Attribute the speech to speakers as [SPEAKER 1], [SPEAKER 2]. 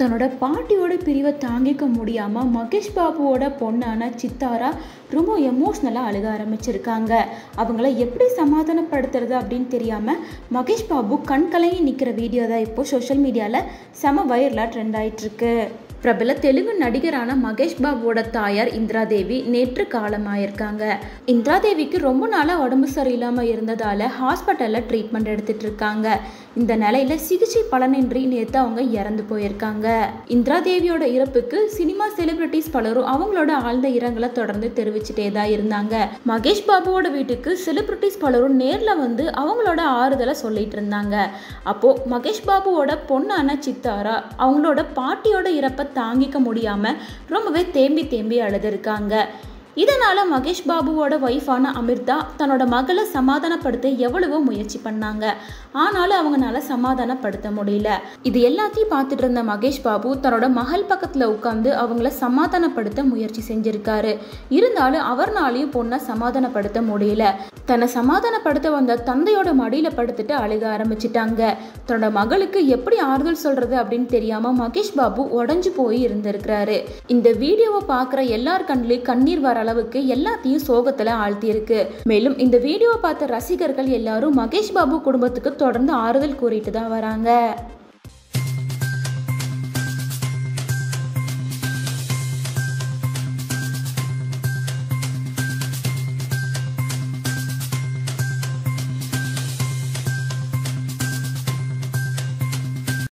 [SPEAKER 1] தன்னோட பாட்டியோட பிரிவை தாங்கிக்க முடியாமல் மகேஷ் பாபுவோட பொண்ணான சித்தாரா ரொம்ப எமோஷ்னலாக அழுக ஆரம்பிச்சிருக்காங்க அவங்கள எப்படி சமாதானப்படுத்துறது அப்படின்னு தெரியாமல் மகேஷ் பாபு கண் கலங்கி நிற்கிற வீடியோ தான் இப்போ சோஷியல் மீடியாவில் செம வைரலாக ட்ரெண்ட் ஆயிட்டிருக்கு பிரபல தெலுங்கு நடிகரான மகேஷ் பாபுவோட தாயார் இந்திரா தேவி நேற்று காலமாயிருக்காங்க இந்திரா தேவிக்கு ரொம்ப நாளாக உடம்பு சரியில்லாமல் இருந்ததால் ஹாஸ்பிட்டலில் ட்ரீட்மெண்ட் எடுத்துட்டு இருக்காங்க இந்த நிலையில சிகிச்சை பலனின்றி நேற்று அவங்க இறந்து போயிருக்காங்க இந்திரா தேவியோட இறப்புக்கு சினிமா செலிபிரிட்டிஸ் பலரும் அவங்களோட ஆழ்ந்த இரங்கலை தொடர்ந்து தெரிவிச்சுட்டே தான் இருந்தாங்க மகேஷ் பாபுவோட வீட்டுக்கு செலிபிரிட்டிஸ் பலரும் நேரில் வந்து அவங்களோட ஆறுதலை சொல்லிட்டு இருந்தாங்க அப்போ மகேஷ் பாபுவோட பொண்ணான சித்தாரா அவங்களோட பாட்டியோட இறப்பை தாங்கிக்க முடியாம ரொம்பவே தேம்பி தேம்பி அழுதுருக்காங்க இதனால மகேஷ் பாபுவோட ஒய்ஃபான அமிர்தா தன்னோட மகளை சமாதானப்படுத்த எவ்வளவோ முயற்சி பண்ணாங்க ஆனாலும் அவங்களால சமாதானப்படுத்த முடியல இது எல்லாத்தையும் பார்த்துட்டு இருந்த மகேஷ் பாபு தன்னோட மகள் பக்கத்தில் உட்காந்து அவங்கள சமாதானப்படுத்த முயற்சி செஞ்சிருக்காரு இருந்தாலும் அவர்னாலையும் பொண்ணை சமாதானப்படுத்த முடியல தன்னை சமாதானப்படுத்த வந்த தந்தையோட மடியில் படுத்துட்டு அழுக ஆரம்பிச்சிட்டாங்க தன்னோட மகளுக்கு எப்படி ஆறுதல் சொல்றது அப்படின்னு தெரியாம மகேஷ் பாபு உடஞ்சு போய் இருந்திருக்கிறாரு இந்த வீடியோவை பார்க்குற எல்லார் கண்ணிலையும் கண்ணீர் வர அளவுக்கு எல்லாத்தையும் சோகத்துல ஆழ்த்தி இருக்கு மேலும் இந்த வீடியோவை பார்த்த ரசிகர்கள் எல்லாரும் மகேஷ் பாபு குடும்பத்துக்கு தொடர்ந்து ஆறுதல் கூறிட்டு தான் வராங்க